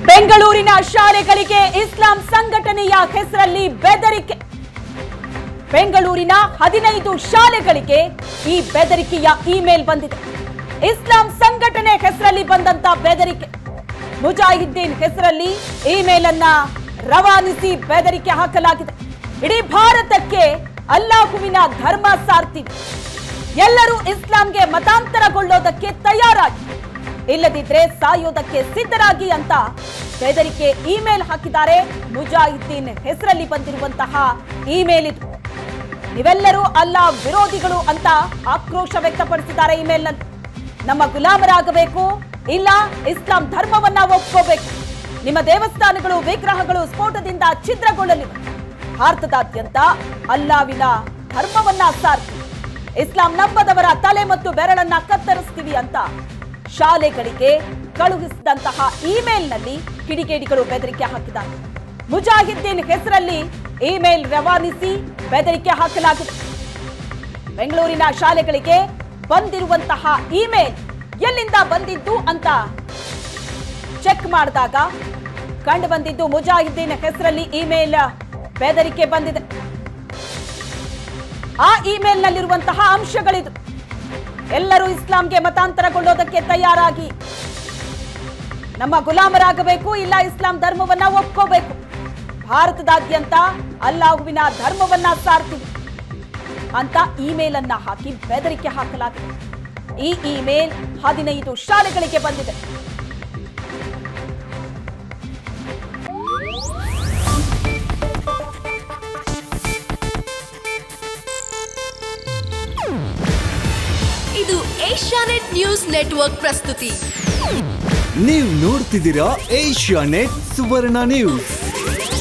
ಬೆಂಗಳೂರಿನ ಶಾಲೆಗಳಿಗೆ ಇಸ್ಲಾಂ ಸಂಘಟನೆಯ ಹೆಸರಲ್ಲಿ ಬೆದರಿಕೆ ಬೆಂಗಳೂರಿನ ಹದಿನೈದು ಶಾಲೆಗಳಿಗೆ ಈ ಬೆದರಿಕೆಯ ಇಮೇಲ್ ಬಂದಿದೆ ಇಸ್ಲಾಂ ಸಂಘಟನೆ ಹೆಸರಲ್ಲಿ ಬಂದಂತ ಬೆದರಿಕೆ ಮುಜಾಹಿದ್ದೀನ್ ಹೆಸರಲ್ಲಿ ಇಮೇಲ್ ಅನ್ನ ರವಾನಿಸಿ ಬೆದರಿಕೆ ಹಾಕಲಾಗಿದೆ ಇಡೀ ಭಾರತಕ್ಕೆ ಅಲ್ಲಾಹುವಿನ ಧರ್ಮ ಸಾರ್ತಿದೆ ಎಲ್ಲರೂ ಇಸ್ಲಾಂಗೆ ಮತಾಂತರಗೊಳ್ಳೋದಕ್ಕೆ ತಯಾರಾಗಿ ಇಲ್ಲದಿದ್ರೆ ಸಾಯೋದಕ್ಕೆ ಸಿದ್ಧರಾಗಿ ಅಂತ ಬೆದರಿಕೆ ಇಮೇಲ್ ಹಾಕಿದ್ದಾರೆ ಮುಜಾಹಿದ್ದೀನ್ ಹೆಸರಲ್ಲಿ ಬಂದಿರುವಂತಹ ಇಮೇಲ್ ಇದು ನೀವೆಲ್ಲರೂ ಅಲ್ಲಾ ವಿರೋಧಿಗಳು ಅಂತ ಆಕ್ರೋಶ ವ್ಯಕ್ತಪಡಿಸಿದ್ದಾರೆ ಇಮೇಲ್ನಲ್ಲಿ ನಮ್ಮ ಗುಲಾಮರಾಗಬೇಕು ಇಲ್ಲ ಇಸ್ಲಾಂ ಧರ್ಮವನ್ನ ಒಪ್ಕೋಬೇಕು ನಿಮ್ಮ ದೇವಸ್ಥಾನಗಳು ವಿಗ್ರಹಗಳು ಸ್ಫೋಟದಿಂದ ಛಿದ್ರಗೊಳ್ಳಲಿವೆ ಭಾರತದಾದ್ಯಂತ ಅಲ್ಲಾವಿನ ಧರ್ಮವನ್ನ ಸಾರ್ತಿ ಇಸ್ಲಾಂ ನಂಬದವರ ತಲೆ ಮತ್ತು ಬೆರಳನ್ನ ಕತ್ತರಿಸ್ತೀವಿ ಅಂತ ಶಾಲೆಗಳಿಗೆ ಕಳುಹಿಸಿದಂತಹ ಇಮೇಲ್ನಲ್ಲಿ ಕಿಡಿಗೇಡಿಗಳು ಬೆದರಿಕೆ ಹಾಕಿದ್ದಾರೆ ಮುಜಾಹಿದ್ದೀನ್ ಹೆಸರಲ್ಲಿ ಇಮೇಲ್ ರವಾನಿಸಿ ಬೆದರಿಕೆ ಹಾಕಲಾಗಿದೆ ಬೆಂಗಳೂರಿನ ಶಾಲೆಗಳಿಗೆ ಬಂದಿರುವಂತಹ ಇಮೇಲ್ ಎಲ್ಲಿಂದ ಬಂದಿದ್ದು ಅಂತ ಚೆಕ್ ಮಾಡಿದಾಗ ಕಂಡು ಬಂದಿದ್ದು ಮುಜಾಹಿದ್ದೀನ್ ಹೆಸರಲ್ಲಿ ಇಮೇಲ್ ಬೆದರಿಕೆ ಬಂದಿದೆ ಆ ಇಮೇಲ್ನಲ್ಲಿರುವಂತಹ ಅಂಶಗಳಿದು ಎಲ್ಲರೂ ಇಸ್ಲಾಂಗೆ ಮತಾಂತರಗೊಳ್ಳೋದಕ್ಕೆ ತಯಾರಾಗಿ ನಮ್ಮ ಗುಲಾಮರಾಗಬೇಕು ಇಲ್ಲ ಇಸ್ಲಾಂ ಧರ್ಮವನ್ನ ಒಪ್ಕೋಬೇಕು ಭಾರತದಾದ್ಯಂತ ಅಲ್ಲಾಹುವಿನ ಧರ್ಮವನ್ನ ಸಾರ್ತೀವಿ ಅಂತ ಇಮೇಲ್ ಅನ್ನ ಹಾಕಿ ಬೆದರಿಕೆ ಹಾಕಲಾಗಿದೆ ಈ ಇಮೇಲ್ ಹದಿನೈದು ಶಾಲೆಗಳಿಗೆ ಬಂದಿದೆ ಇದು ಏಷ್ಯಾನೆಟ್ ನ್ಯೂಸ್ ನೆಟ್ವರ್ಕ್ ಪ್ರಸ್ತುತಿ ನೀವು ನೋಡ್ತಿದ್ದೀರಾ ಏಷ್ಯಾ ನೆಟ್ ಸುವರ್ಣ ನ್ಯೂಸ್